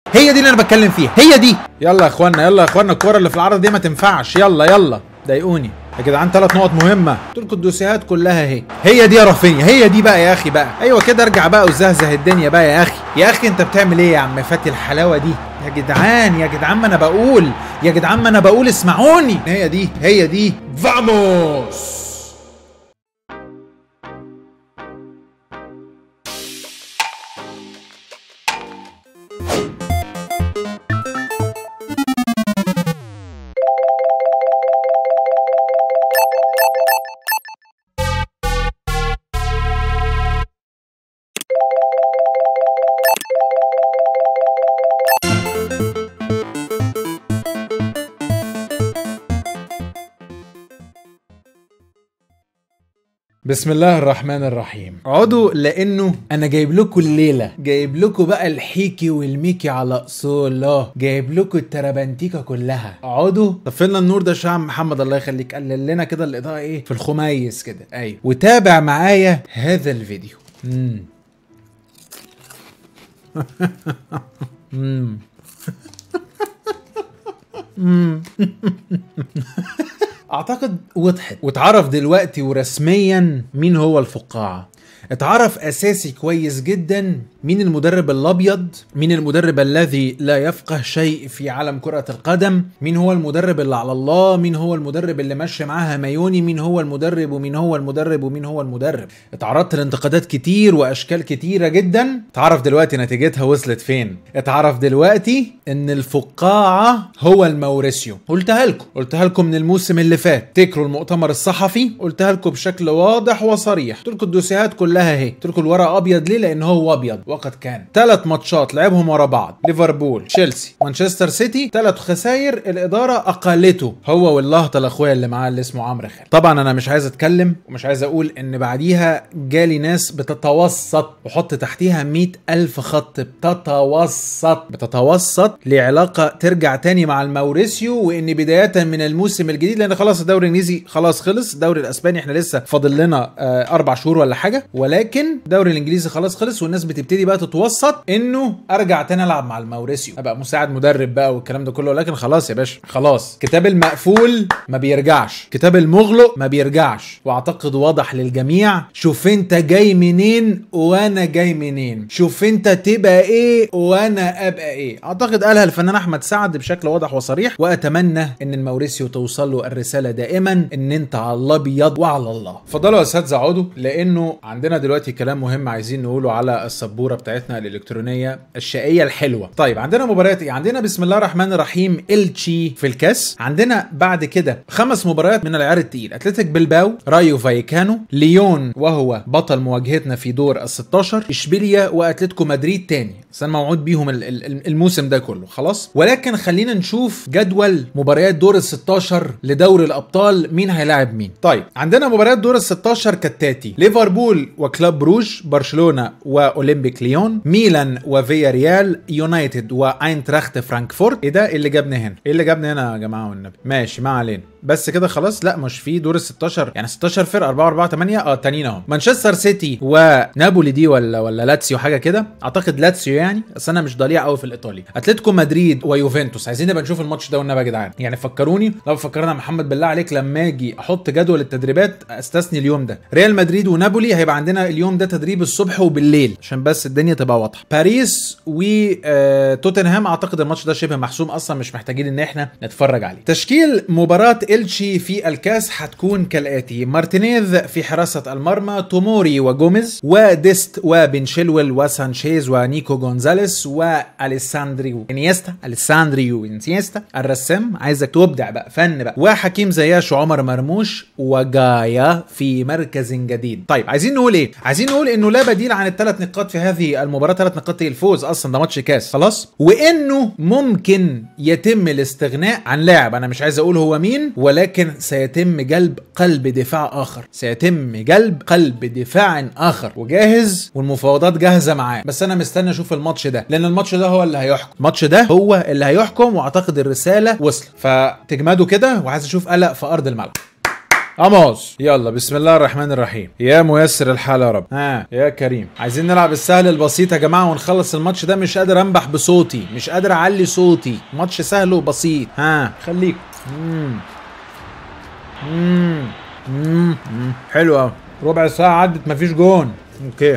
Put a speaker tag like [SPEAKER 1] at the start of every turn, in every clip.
[SPEAKER 1] هي دي اللي انا بتكلم فيها هي دي يلا يا اخوانا يلا يا اخوانا الكوره اللي في العرض دي ما تنفعش يلا يلا ضايقوني يا جدعان ثلاث نقط مهمه قلت لكم الدوسيهات كلها اهي هي دي يا رافينيا هي دي بقى يا اخي بقى ايوه كده ارجع بقى وزهزه الدنيا بقى يا اخي يا اخي انت بتعمل ايه يا عم فاتي الحلاوه دي يا جدعان يا جدعان ما انا بقول يا جدعان ما انا بقول اسمعوني هي دي هي دي فاموس بسم الله الرحمن الرحيم اقعدوا لانه انا جايب لكم الليله جايب لكم بقى الحيكي والميكي على اصوله جايب لكم الترابنتيكا كلها اقعدوا طفي لنا النور ده يا عم محمد الله يخليك قلل لنا كده الاضاءه ايه في الخميس كده ايوه وتابع معايا هذا الفيديو امم امم امم اعتقد وضحت واتعرف دلوقتي ورسميا مين هو الفقاعه اتعرف اساسي كويس جدا مين المدرب الابيض مين المدرب الذي لا يفقه شيء في عالم كرة القدم مين هو المدرب اللي على الله مين هو المدرب اللي ماشي معاها مايوني مين هو المدرب ومين هو المدرب ومين هو المدرب اتعرضت لانتقادات كتير واشكال كتيرة جدا اتعرف دلوقتي نتيجتها وصلت فين اتعرف دلوقتي ان الفقاعة هو الموريسيو قلتها لكم قلتها لكم من الموسم اللي فات تكروا المؤتمر الصحفي قلتها لكم بشكل واضح وصريح قلت لكم الدوسيهات كلها اهي قلت لكم الورق ابيض ليه لان هو ابيض وقد كان ثلاث ماتشات لعبهم ورا بعض ليفربول تشيلسي مانشستر سيتي ثلاث خسائر الاداره اقلته هو واللهطه الاخويا اللي معاه اللي اسمه عمرو خالد طبعا انا مش عايز اتكلم ومش عايز اقول ان بعديها جالي ناس بتتوسط وحط تحتيها مئة ألف خط بتتوسط بتتوسط لعلاقة ترجع تاني مع الموريسيو وإن بداية من الموسم الجديد لأن خلاص الدوري الإنجليزي خلاص خلص الدوري الأسباني إحنا لسه فاضل لنا آه أربع شهور ولا حاجة ولكن الدوري الإنجليزي خلاص خلص والناس بتبتدي بقى تتوسط إنه أرجع تاني ألعب مع الموريسيو أبقى مساعد مدرب بقى والكلام ده كله ولكن خلاص يا باشا خلاص كتاب المقفول ما بيرجعش كتاب المغلق ما بيرجعش واعتقد واضح للجميع شوف انت جاي منين وانا جاي منين شوف انت تبقى ايه وانا ابقى ايه اعتقد قالها الفنان احمد سعد بشكل واضح وصريح واتمنى ان الموريسيو توصل له الرساله دائما ان انت على الابيض وعلى الله فضلوا يا اساتذه اقعدوا لانه عندنا دلوقتي كلام مهم عايزين نقوله على السبوره بتاعتنا الالكترونيه الشقيه الحلوه طيب عندنا مباريات ايه عندنا بسم الله الرحمن الرحيم التشي في الكاس عندنا بعد كده خمس مباريات من العيار التقيل اتلتيك بلباو رايو فايكانو ليون وهو بطل مواجهتنا في دور ال 16 اشبيليا واتلتيكو مدريد تاني بس انا موعود بيهم ال- ال- الموسم ده كله خلاص ولكن خلينا نشوف جدول مباريات دور ال 16 لدوري الابطال مين هيلاعب مين طيب عندنا مباريات دور ال 16 كالتاتي ليفربول وكلاب بروج برشلونه واولمبيك ليون ميلان وفيا ريال يونايتد واينتراخت فرانكفورت ايه ده إيه اللي جابني هنا ايه اللي جابني هنا يا جماعه والنبي ماشي ما علينا بس كده خلاص لا مش في دور ال 16 يعني 16 فرقه 4 4 8 اه التانيين اهو مانشستر سيتي ونابولي دي ولا ولا لاتسيو حاجه كده اعتقد لاتسيو يعني بس انا مش ضليع قوي في الايطالي اتلتيكو مدريد ويوفنتوس عايزين نبقى نشوف الماتش ده والنبي يا جدعان يعني فكروني لو فكرنا محمد بالله عليك لما اجي احط جدول التدريبات استثني اليوم ده ريال مدريد ونابولي هيبقى عندنا اليوم ده تدريب الصبح وبالليل عشان بس الدنيا تبقى واضحه باريس وتوتنهام اعتقد الماتش ده شبه محسوم اصلا مش محتاجين ان احنا نتفرج عليه تشكيل مباراه التشي في الكاس هتكون كالاتي مارتينيز في حراسه المرمى توموري وجوميز وديست وبن شيلويل وسانشيز ونيكو جونزاليس واليساندريو انيستا اليساندريو انيستا الرسام عايزك تبدع بقى فن بقى وحكيم زياش وعمر مرموش وجايا في مركز جديد طيب عايزين نقول ايه عايزين نقول انه لا بديل عن الثلاث نقاط في هذه المباراه ثلاث نقاط هي الفوز اصلا ده ماتش كاس خلاص وانه ممكن يتم الاستغناء عن لاعب انا مش عايز اقول هو مين ولكن سيتم جلب قلب دفاع اخر سيتم جلب قلب دفاع اخر وجاهز والمفاوضات جاهزه معاه بس انا مستني اشوف الماتش ده لان الماتش ده هو اللي هيحكم الماتش ده هو اللي هيحكم واعتقد الرساله وصلت فتجمدوا كده وعايز اشوف قلق في ارض الملعب اموس يلا بسم الله الرحمن الرحيم يا ميسر الحال يا رب ها يا كريم عايزين نلعب السهل البسيط يا جماعه ونخلص الماتش ده مش قادر انبح بصوتي مش قادر اعلي صوتي ماتش سهل وبسيط ها خليك مم. مم. مم. مم. حلو قوي ربع ساعه عدت مفيش جون اوكي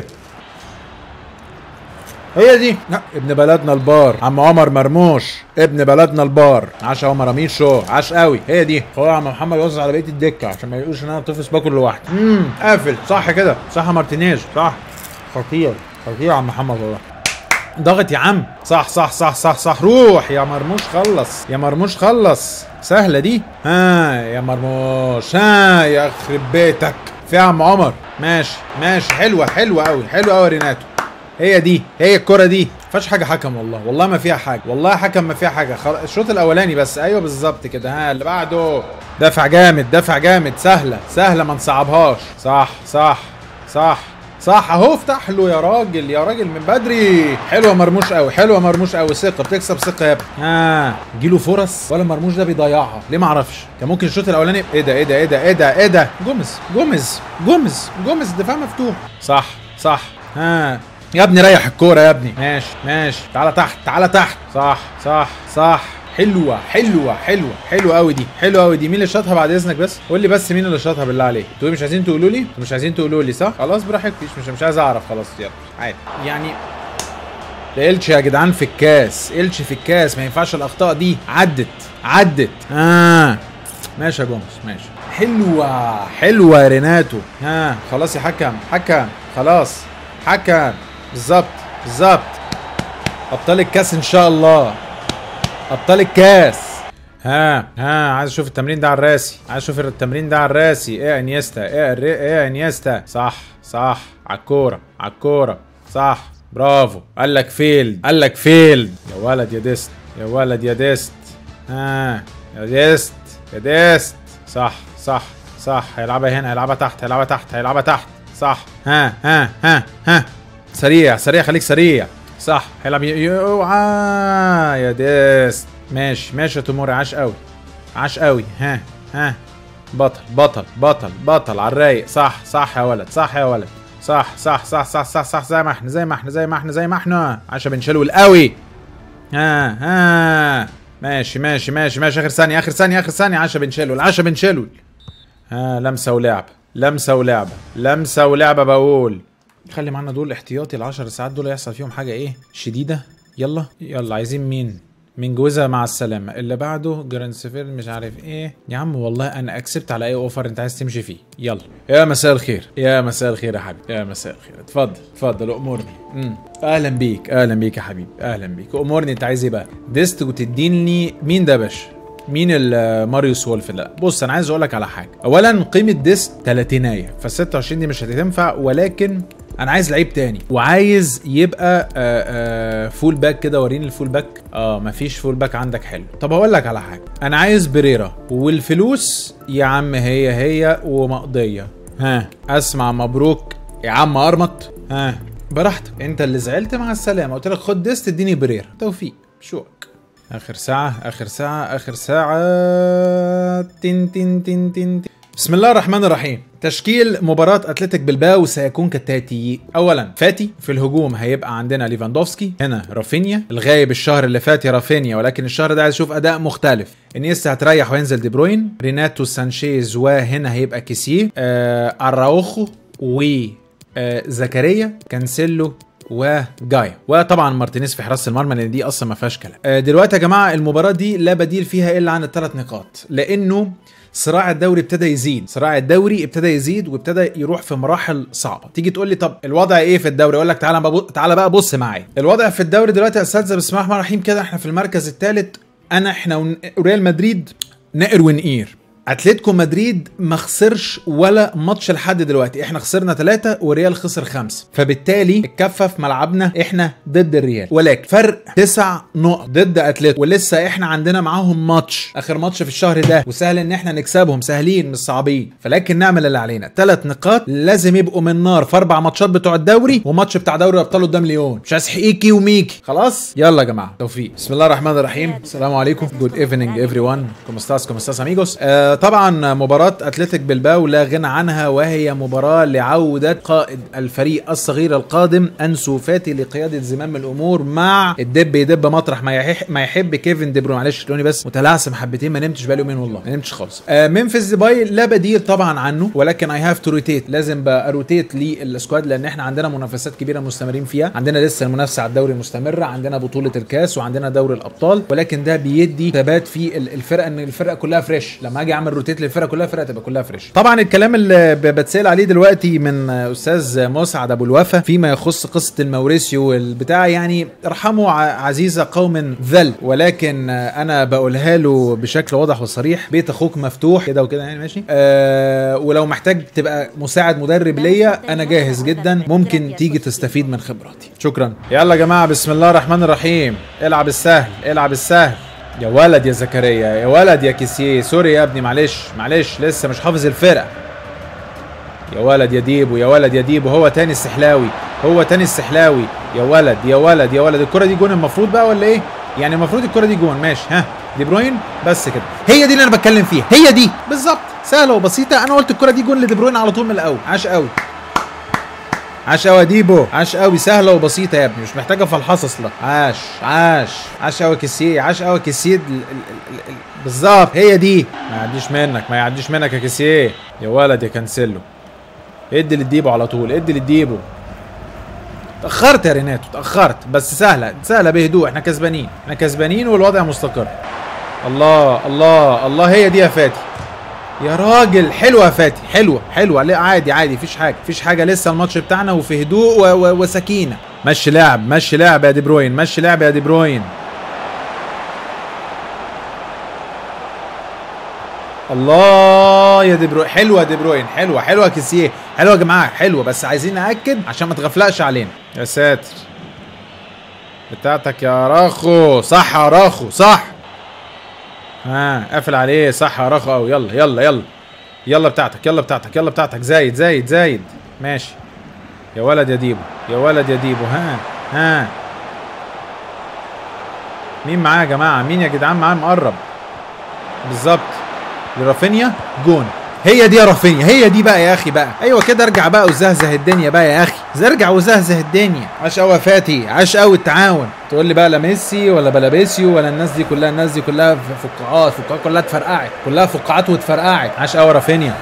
[SPEAKER 1] هي دي لا ابن بلدنا البار عم عمر مرموش ابن بلدنا البار عاش عمر اميشو عاش قوي هي دي هو يا عم محمد وزع على بقيه الدكه عشان ما يقولوش ان انا طفل باكل لوحدي امم قافل صح كده صح يا مارتينيز صح خطير خطير يا عم محمد والله ضغط يا عم صح صح صح صح صح روح يا مرموش خلص يا مرموش خلص سهله دي ها يا مرموش ها يا يخرب بيتك في يا عم عمر ماشي ماشي حلوه حلوه قوي حلوه قوي ريناتو هي دي هي الكرة دي فاش حاجة حكم والله والله ما فيها حاجة والله حكم ما فيها حاجة خل... الشوط الأولاني بس أيوه بالظبط كده ها اللي بعده دافع جامد دافع جامد سهلة سهلة ما نصعبهاش صح صح صح صح اهو افتح له يا راجل يا راجل من بدري حلوه مرموش قوي حلوه مرموش قوي ثقه بتكسب ثقه يا ابني ها جيله فرص ولا مرموش ده بيضيعها ليه ما اعرفش كان ممكن الشوط الاولاني ايه ده ايه ده ايه ده ايه ده ايه ده جوميز جوميز جوميز جوميز الدفاع مفتوح صح صح ها يا ابني ريح الكوره يا ابني ماشي ماشي تعالى تحت تعالى تحت صح صح صح حلوه حلوه حلوه حلوه قوي دي حلوه قوي دي مين اللي شاطها بعد اذنك بس قول لي بس مين اللي شاطها بالله عليك انتوا مش عايزين تقولوا لي انتوا مش عايزين تقولوا لي صح خلاص براحتك مش مش, مش عايز اعرف خلاص يلا عادي يعني ده إلتش يا جدعان في الكاس إلتش في الكاس ما ينفعش الاخطاء دي عدت عدت اه ماشي يا جومس ماشي حلوه حلوه يا ريناتو ها خلاص يا حكم حكم خلاص حكم بالظبط بالظبط ابطال الكاس ان شاء الله ابطال الكاس ها ها عايز اشوف التمرين ده على الراسي عايز اشوف التمرين ده على الراسي ايه يا انيستا ايه يا الري- ايه يا انيستا صح صح على الكوره على الكوره صح برافو قال لك فيلد قال لك فيلد يا ولد يا ديست يا ولد يا ديست ها يا ديست يا ديست صح صح صح هيلعبها هنا هيلعبها تحت هيلعبها تحت هيلعبها تحت صح ها ها ها ها سريع سريع خليك سريع صح هيلعب ي- ي- اوعى يا ديست ماشي ماشي يا توموري عاش قوي عاش قوي ها ها بطل بطل بطل بطل على الرايق صح صح يا ولد صح يا ولد صح صح صح صح صح صح زي ما احنا زي ما احنا زي ما احنا زي ما احنا عشان بنشلول قوي ها ها ماشي ماشي ماشي ماشي اخر ثانية اخر ثانية اخر ثانية عشا بنشلول عشا بنشلول ها لمسة ولعبة لمسة ولعبة لمسة ولعبة بقول خلي معانا دول احتياطي العشر ساعات دول يحصل فيهم حاجة ايه شديدة يلا يلا عايزين مين من جوزها مع السلامة اللي بعده جراند سفير مش عارف ايه يا عم والله انا اكسبت على اي اوفر انت عايز تمشي فيه يلا يا مساء الخير يا مساء الخير يا حبيبي يا مساء الخير اتفضل اتفضل امورني امم اهلا بيك اهلا بيك يا حبيبي اهلا بيك امورني انت عايز ايه بقى ديست وتديني مين ده يا باشا مين الماريوس وولف ده بص انا عايز اقول لك على حاجه اولا قيمه ديست تلاتينايه فال 26 دي مش هتنفع ولكن انا عايز لعيب تاني وعايز يبقى آآ آآ فول باك كده وريني الفول باك اه مفيش فول باك عندك حلو طب هقول لك على حاجه انا عايز بريرا والفلوس يا عم هي هي ومقضيه ها اسمع مبروك يا عم ارمط ها براحتك انت اللي زعلت مع السلامه قلت لك خد ديست اديني بريرا توفيق شوك اخر ساعة اخر ساعة اخر ساعة تن تن تن تن تن. بسم الله الرحمن الرحيم تشكيل مباراة اتلتيك بلباو سيكون كالتالي اولا فاتي في الهجوم هيبقى عندنا ليفاندوفسكي هنا رافينيا الغايب الشهر اللي فات يا رافينيا ولكن الشهر ده عايز اشوف اداء مختلف انيستا هتريح وينزل دي بروين ريناتو سانشيز وهنا هيبقى كيسيه آه اراوخو و آه زكريا كانسيلو وجايا وطبعا مارتينيز في حراسه المرمى لان دي اصلا ما فيهاش كلام آه، دلوقتي يا جماعه المباراه دي لا بديل فيها الا عن الثلاث نقاط لانه صراع الدوري ابتدى يزيد صراع الدوري ابتدى يزيد وابتدى يروح في مراحل صعبه تيجي تقول لي طب الوضع ايه في الدوري اقول لك تعالى بقى تعالى بقى بص معايا الوضع في الدوري دلوقتي يا اساتذه بسم الله الرحمن الرحيم كده احنا في المركز الثالث انا احنا ون- وريال مدريد نقر ونقير اتلتيكو مدريد ما خسرش ولا ماتش لحد دلوقتي احنا خسرنا ثلاثة وريال خسر خمسة فبالتالي الكفة في ملعبنا احنا ضد الريال ولكن فرق تسع نقط ضد اتلتيكو ولسه احنا عندنا معاهم ماتش اخر ماتش في الشهر ده وسهل ان احنا نكسبهم سهلين مش صعبين فلكن نعمل اللي علينا ثلاث نقاط لازم يبقوا من نار في اربع ماتشات بتوع الدوري وماتش بتاع دوري الابطال قدام ليون مش عايز حقيقي وميكي خلاص يلا يا جماعه توفيق بسم الله الرحمن الرحيم السلام عليكم جود ايفنينج ايفري ون كوم ستاس كوم ستاس اميجوس آه آه طبعا مباراة اتلتيك بلباو لا غنى عنها وهي مباراة لعودة قائد الفريق الصغير القادم انسو فاتي لقيادة زمام الامور مع الدب يدب مطرح ما يحب ما يحب كيفن دي بروين معلش لوني بس متلعثم حبتين ما نمتش بقالي يومين والله ما نمتش خالص آه ممفيس ديباي لا بديل طبعا عنه ولكن اي هاف تو روتيت لازم بروتيت للسكواد لان احنا عندنا منافسات كبيره مستمرين فيها عندنا لسه المنافسه على الدوري مستمره عندنا بطوله الكاس وعندنا دوري الابطال ولكن ده بيدي ثبات في ال- الفرقه ان الفرقه كلها فريش لما اجي اعمل روتيت للفرقه كلها الفرقه تبقى كلها فريش طبعا الكلام اللي ب- بتسال عليه دلوقتي من آه، استاذ مسعد ابو الوفا فيما يخص قصه الموريسيو والبتاع يعني ارحموا ع- عزيزه قوم ذل ولكن آه، انا بقولها له بشكل واضح وصريح بيت اخوك مفتوح كده وكده يعني ماشي آه ولو محتاج تبقى مساعد مدرب ليا انا جاهز جدا ممكن تيجي تستفيد من خبراتي شكرا يلا يا جماعه بسم الله الرحمن الرحيم العب السهل العب السهل يا ولد يا زكريا يا ولد يا كيسيه سوري يا ابني معلش معلش لسه مش حافظ الفرقه يا ولد يا ديبو يا ولد يا ديبو هو تاني السحلاوي هو تاني السحلاوي يا ولد يا ولد يا ولد الكرة دي جون المفروض بقى ولا ايه؟ يعني المفروض الكرة دي جون ماشي ها دي بروين بس كده هي دي اللي انا بتكلم فيها هي دي بالظبط سهلة وبسيطة انا قلت الكرة دي جون لدي بروين على طول من الاول عاش قوي عاش قوي يا ديبو عاش قوي سهلة وبسيطة يا ابني مش محتاجة فلحص اصلا عاش عاش عاش قوي كيسيه عاش قوي كيسيه ال- ال- ال- ال- بالظبط هي دي ما يعديش منك ما يعديش منك يا كيسيه يا ولد يا كانسيلو ادي للديبو على طول ادي للديبو تاخرت يا ريناتو تاخرت بس سهله سهله بهدوء احنا كسبانين احنا كسبانين والوضع مستقر الله الله الله هي دي يا فاتي يا راجل حلوه يا فاتي حلوه حلوه لا عادي عادي مفيش حاجه مفيش حاجه لسه الماتش بتاعنا وفي هدوء و و وسكينه مشي لعب مشي لعب يا دي بروين مشي لعب يا دي بروين الله يا دي بروين حلوه يا دي بروين حلوه حلوه كيسيه حلوه يا جماعه حلوه بس عايزين ناكد عشان ما تغفلقش علينا يا ساتر بتاعتك يا راخو صح يا راخو صح ها قافل عليه صح يا راخو قوي يلا يلا يلا يلا بتاعتك يلا بتاعتك يلا بتاعتك زايد زايد زايد ماشي يا ولد يا ديبو يا ولد يا ديبو ها ها مين معاه يا جماعه مين يا جدعان معاه مقرب بالظبط لرافينيا جون هي دي يا رافينيا هي دي بقى يا اخي بقى ايوه كده ارجع بقى وزهزه الدنيا بقى يا اخي ارجع وزهزه الدنيا عاش قوي يا فاتي عاش قوي التعاون تقول لي بقى لا ميسي ولا بلابيسيو ولا الناس دي كلها الناس دي كلها فقاعات فقاعات كلها اتفرقعت كلها فقاعات واتفرقعت عاش قوي رافينيا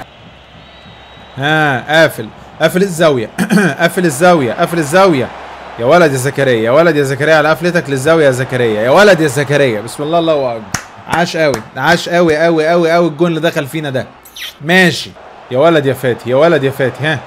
[SPEAKER 1] ها قافل قافل الزاويه قافل الزاويه قافل الزاويه يا ولد يا زكريا يا ولد يا زكريا على قفلتك للزاويه يا زكريا يا ولد يا زكريا بسم الله الله اكبر عاش قوي عاش قوي قوي قوي قوي الجون اللي دخل فينا ده ماشي يا ولد يا فاتي يا ولد يا فاتي ها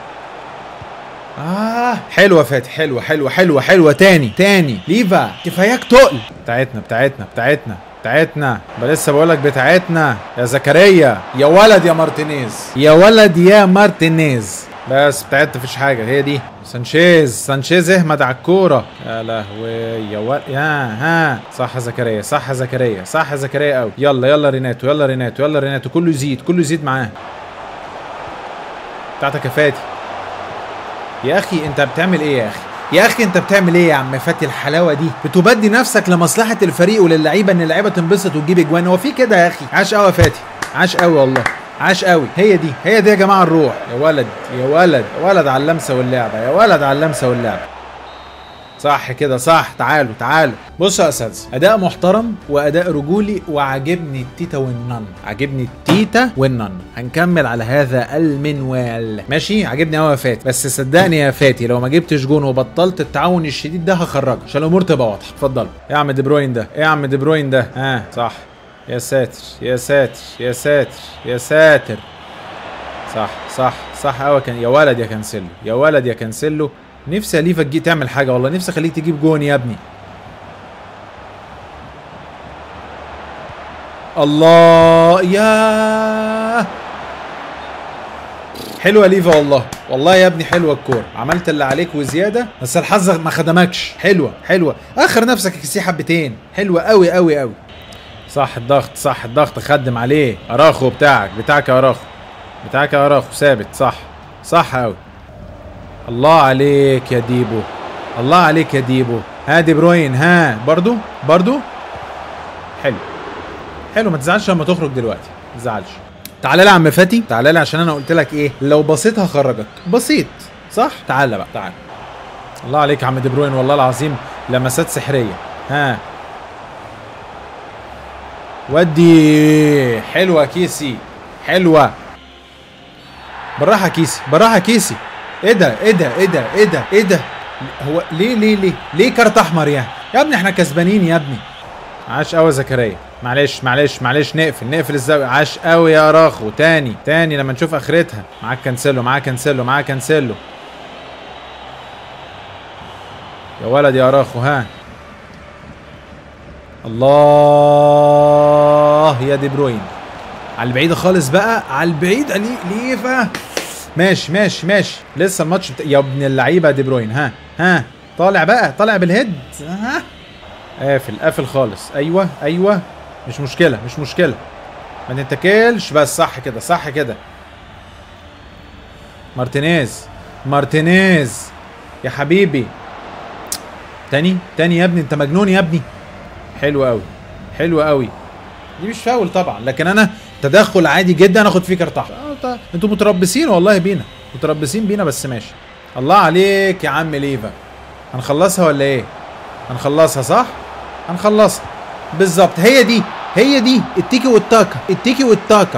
[SPEAKER 1] آه حلوة فاتي حلوة حلوة حلوة حلوة تاني تاني ليفا كفاياك تقل بتاعتنا بتاعتنا بتاعتنا بتاعتنا بل لسه بقولك بتاعتنا يا زكريا يا ولد يا مارتينيز يا ولد يا مارتينيز بس بتاعتنا مفيش حاجة هي دي سانشيز سانشيز اهمد على الكورة يا لهوي يا ولد يا ها صح يا زكريا صح يا زكريا صح يا زكريا قوي يلا يلا ريناتو يلا ريناتو يلا ريناتو كله يزيد كله يزيد معاه بتاعتك يا فاتي يا اخي انت بتعمل ايه يا اخي يا اخي انت بتعمل ايه يا عم فاتي الحلاوه دي بتبدي نفسك لمصلحه الفريق وللعيبه ان اللعيبه تنبسط وتجيب اجوان هو في كده يا اخي عاش قوي يا فاتي عاش قوي والله عاش قوي هي دي هي دي يا جماعه الروح يا ولد يا ولد يا ولد على اللمسه واللعبه يا ولد على اللمسه واللعبه صح كده صح تعالوا تعالوا بصوا يا اساتذه اداء محترم واداء رجولي وعجبني التيتا والنن عجبني التيتا والنن هنكمل على هذا المنوال ماشي عجبني قوي يا فاتي بس صدقني يا فاتي لو ما جبتش جون وبطلت التعاون الشديد ده هخرجك عشان الامور تبقى واضحه اتفضل يا عم دي بروين ده يا عم دي بروين ده ها صح يا ساتر يا ساتر يا ساتر يا ساتر صح صح صح قوي كان يا ولد يا كانسيلو يا ولد يا كانسيلو نفسي اليفا تجي تعمل حاجه والله نفسي اخليك تجيب جون يا ابني الله يا حلوه ليفا والله والله يا ابني حلوه الكوره عملت اللي عليك وزياده بس الحظ ما خدمكش حلوه حلوه اخر نفسك كسي حبتين حلوه قوي قوي قوي صح الضغط صح الضغط خدم عليه اراخو بتاعك بتاعك يا اراخو بتاعك يا اراخو ثابت صح صح قوي الله عليك يا ديبو الله عليك يا ديبو ها دي بروين ها برضو برضو حلو حلو ما تزعلش لما تخرج دلوقتي ما تزعلش تعالى لي يا عم فاتي تعالى لي عشان انا قلت لك ايه لو بصيت هخرجك بسيط صح تعالى بقى تعالى الله عليك يا عم دي بروين والله العظيم لمسات سحريه ها ودي حلوه كيسي حلوه بالراحه كيسي بالراحه كيسي ايه ده ايه ده ايه ده ايه ده ايه ده هو ليه ليه ليه ليه كارت احمر يعني يا ابني احنا كسبانين يا ابني عاش قوي زكريا معلش معلش معلش نقفل نقفل الزاويه عاش قوي يا راخو تاني تاني لما نشوف اخرتها معاك كانسيلو معاك كانسيلو معاك كانسيلو يا ولد يا راخو ها الله يا دي بروين على البعيد خالص بقى على البعيد ليه ليفا ماشي ماشي ماشي لسه الماتش بتا... يا ابن اللعيبه دي بروين ها ها طالع بقى طالع بالهيد ها قافل قافل خالص ايوه ايوه مش مشكله مش مشكله ما تتكلش بس صح كده صح كده مارتينيز مارتينيز يا حبيبي تاني تاني يا ابني انت مجنون يا ابني حلو قوي حلو قوي دي مش فاول طبعا لكن انا تدخل عادي جدا اخد فيه كارت احمر آه، انتوا متربصين والله بينا متربصين بينا بس ماشي الله عليك يا عم ليفا هنخلصها ولا ايه هنخلصها صح هنخلصها بالظبط هي دي هي دي التيكي والتاكا التيكي والتاكا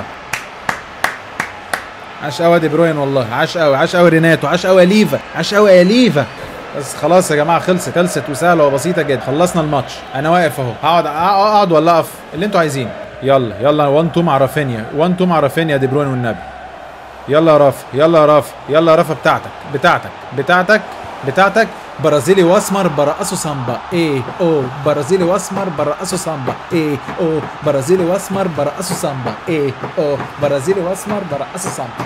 [SPEAKER 1] عاش قوي دي بروين والله عاش قوي عاش قوي ريناتو عاش قوي ليفا عاش قوي يا ليفا بس خلاص يا جماعه خلصت خلصت وسهله وبسيطه جدا خلصنا الماتش انا واقف اهو هقعد اقعد ولا اقف اللي انتوا عايزينه يلا يلا 1 2 مع رافينيا 1 2 مع رافينيا دي بروين والنبي يلا يا رافا يلا يا رافا يلا يا رافا بتاعتك بتاعتك بتاعتك بتاعتك برازيلي واسمر برقصوا سامبا ايه او برازيلي واسمر برقصوا سامبا ايه او برازيلي واسمر برقصوا سامبا ايه او برازيلي واسمر برقصوا سامبا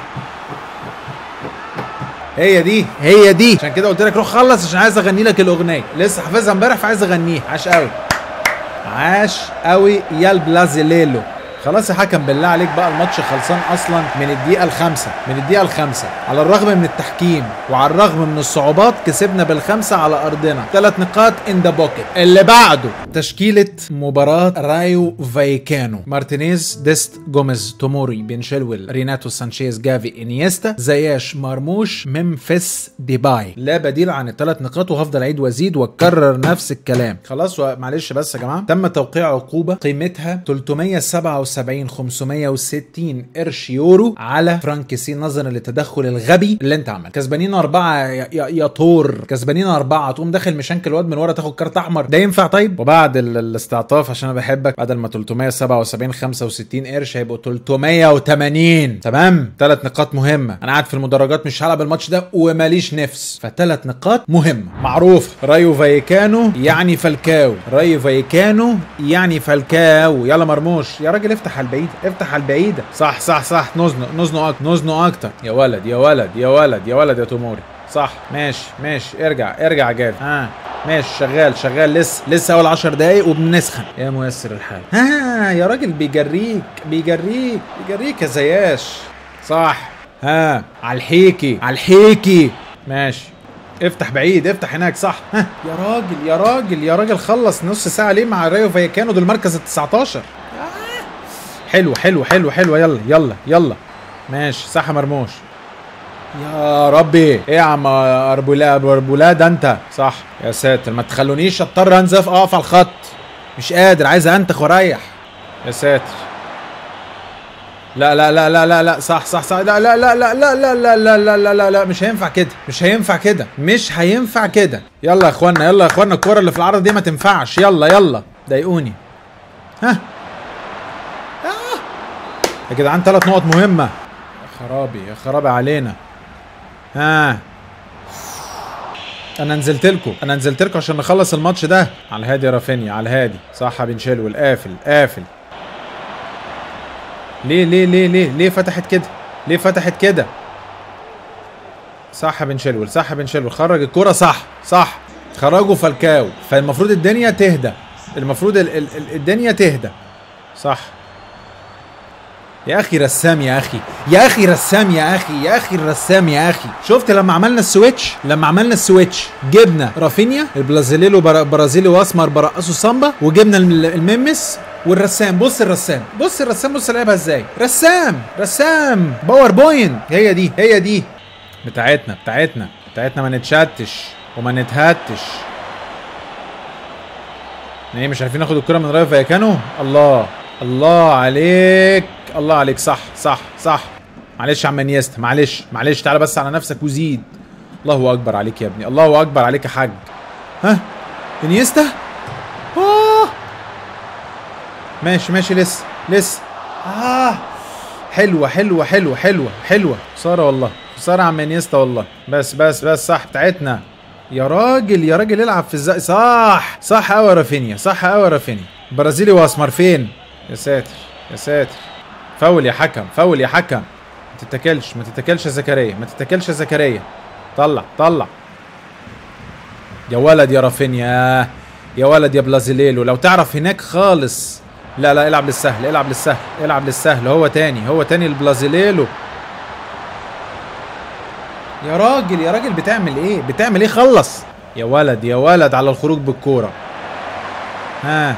[SPEAKER 1] هي دي هي دي عشان كده قلت لك روح خلص عشان عايز اغني لك الاغنيه لسه حافظها امبارح فعايز اغنيها عاش قوي عاش قوي يا البلازيليلو خلاص يا حكم بالله عليك بقى الماتش خلصان اصلا من الدقيقه الخامسه من الدقيقه الخامسه على الرغم من التحكيم وعلى الرغم من الصعوبات كسبنا بالخمسه على ارضنا ثلاث نقاط ان ذا بوكيت اللي بعده تشكيله مباراه رايو فايكانو مارتينيز ديست جوميز توموري بن شيلويل ريناتو سانشيز جافي انيستا زياش مرموش ممفيس ديباي لا بديل عن الثلاث نقاط وهفضل اعيد وازيد واكرر نفس الكلام خلاص معلش بس يا جماعه تم توقيع عقوبه قيمتها 377 560 قرش يورو على فرانك سي نظرا للتدخل الغبي اللي انت عملته كسبانين اربعه يا, يا, يا طور كسبانين اربعه تقوم داخل مشانك الواد من ورا تاخد كارت احمر ده ينفع طيب وبعد ال- الاستعطاف عشان انا بحبك بدل ما 377 65 قرش هيبقوا 380 تمام ثلاث نقاط مهمه انا قاعد في المدرجات مش هلعب الماتش ده وماليش نفس فثلاث نقاط مهمه معروف رايو فايكانو يعني فالكاو رايو فايكانو يعني فالكاو يلا مرموش يا راجل افتح على البعيده افتح على البعيده صح صح صح نزنق نزنق اكتر نزنق اكتر يا ولد يا ولد يا ولد يا ولد يا توموري صح ماشي ماشي ارجع ارجع جاف ها ماشي شغال شغال لسه لسه اول 10 دقايق وبنسخن يا ميسر الحال ها يا راجل بيجريك بيجريك بيجريك يا زياش صح ها على الحيكي على الحيكي ماشي افتح بعيد افتح هناك صح ها يا راجل يا راجل يا راجل خلص نص ساعه ليه مع رايو فايكانو دول المركز ال 19 حلو حلو حلو حلو يلا يلا يلا ماشي صح مرموش يا ربي ايه يا عم اربولا اربولا ده انت صح يا ساتر ما تخلونيش اضطر انزف اقف على الخط مش قادر عايز انتخ واريح يا ساتر لا لا لا لا لا لا صح صح صح لا لا لا لا لا لا لا لا لا لا لا لا مش هينفع كده مش هينفع كده مش هينفع كده يلا يا اخوانا يلا يا اخوانا الكوره اللي في العرض دي ما تنفعش يلا يلا ضايقوني ها يا جدعان ثلاث نقط مهمة يا خرابي يا خرابي علينا ها انا نزلت لكم انا نزلت لكم عشان نخلص الماتش ده على الهادي يا رافينيا على الهادي صح يا بن شلول قافل قافل ليه ليه ليه ليه ليه فتحت كده ليه فتحت كده صح يا بن شلول صح يا بن شلول خرج الكرة صح صح خرجوا فالكاو فالمفروض الدنيا تهدى المفروض ال ال ال- الدنيا تهدى صح يا اخي رسام يا اخي يا اخي رسام يا اخي يا اخي الرسام يا اخي شفت لما عملنا السويتش لما عملنا السويتش جبنا رافينيا البرازيليلو برا- برازيلي واسمر برقصوا سامبا وجبنا الم- الميمس والرسام بص الرسام بص الرسام بص لعبها ازاي رسام رسام باور بوينت هي دي هي دي بتاعتنا بتاعتنا بتاعتنا ما نتشتش وما نتهتش ايه مش عارفين ناخد الكرة من رايو فايكانو الله الله عليك الله عليك صح صح صح معلش يا عم انيستا معلش معلش تعالى بس على نفسك وزيد الله اكبر عليك يا ابني الله اكبر عليك يا حاج ها انيستا آه. ماشي ماشي لسه لسه آه. حلوه حلوه حلوه حلوه حلوه خساره والله خساره يا عم انيستا والله بس بس بس صح بتاعتنا يا راجل يا راجل العب في الزق صح صح قوي رافينيا صح قوي رافينيا برازيلي واسمر فين يا ساتر يا ساتر فاول يا حكم فاول يا حكم ما تتكلش ما تتكلش يا زكريا ما تتكلش يا زكريا طلع طلع يا ولد يا رافينيا يا ولد يا بلازيليلو لو تعرف هناك خالص لا لا العب للسهل العب للسهل العب للسهل هو تاني هو تاني البلازيليلو يا راجل يا راجل بتعمل ايه بتعمل ايه خلص يا ولد يا ولد على الخروج بالكوره ها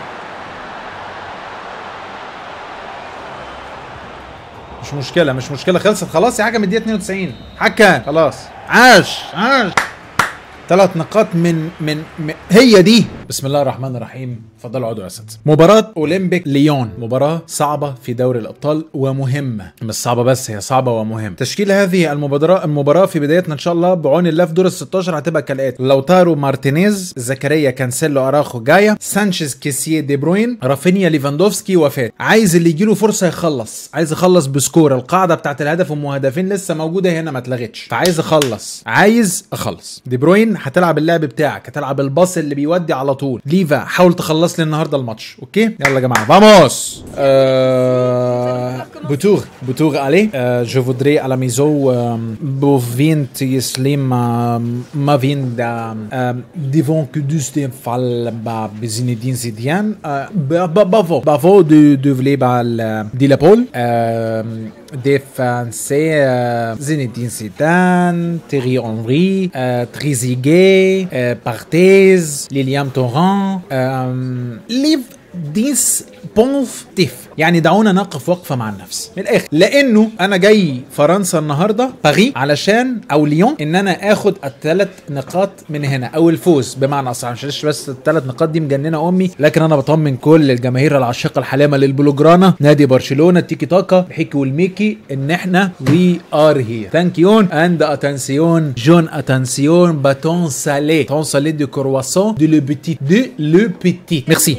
[SPEAKER 1] مش مشكلة مش مشكلة خلصت خلاص يا حكم الدقيقة 92 حكم خلاص عاش عاش ثلاث نقاط من, من من هي دي بسم الله الرحمن الرحيم اتفضلوا اقعدوا يا اساتذه مباراة اولمبيك ليون مباراة صعبة في دوري الابطال ومهمة مش صعبة بس هي صعبة ومهمة تشكيل هذه المباراة المباراة في بدايتنا ان شاء الله بعون الله في دور ال 16 هتبقى كالاتي لوتارو مارتينيز زكريا كانسيلو اراخو جايا سانشيز كيسيه دي بروين رافينيا ليفاندوفسكي وفات عايز اللي يجيله فرصة يخلص عايز يخلص بسكور القاعدة بتاعت الهدف والمهدفين لسه موجودة هنا ما اتلغتش فعايز اخلص عايز اخلص دي بروين هتلعب اللعب بتاعك هتلعب الباص اللي بيودي على طول ليفا حاول تخلص لي النهارده الماتش اوكي يلا يا جماعه فاموس euh, Boutour, Boutour, allez. Euh, je voudrais à la maison euh, bovint Yeslim ma vind devant que du fall ba Zinedine Zidane bavo bavo de de vle bal de la pole défenseur Zinedine Zidane Thierry Henry Trezeguet Barthez Lilian Torrent ليف ديس بونفتيف يعني دعونا نقف وقفه مع النفس من الاخر لانه انا جاي فرنسا النهارده باري علشان او ليون ان انا اخد الثلاث نقاط من هنا او الفوز بمعنى اصح مش بس الثلاث نقاط دي مجننه امي لكن انا بطمن كل الجماهير العشاقه الحلامه للبلوجرانا نادي برشلونه تيكي تاكا الحكي والميكي ان احنا وي ار هير ثانك يو اند اتنسيون جون اتنسيون باتون سالي تون سالي دو كرواسون دو لو بيتي دو لو بيتي ميرسي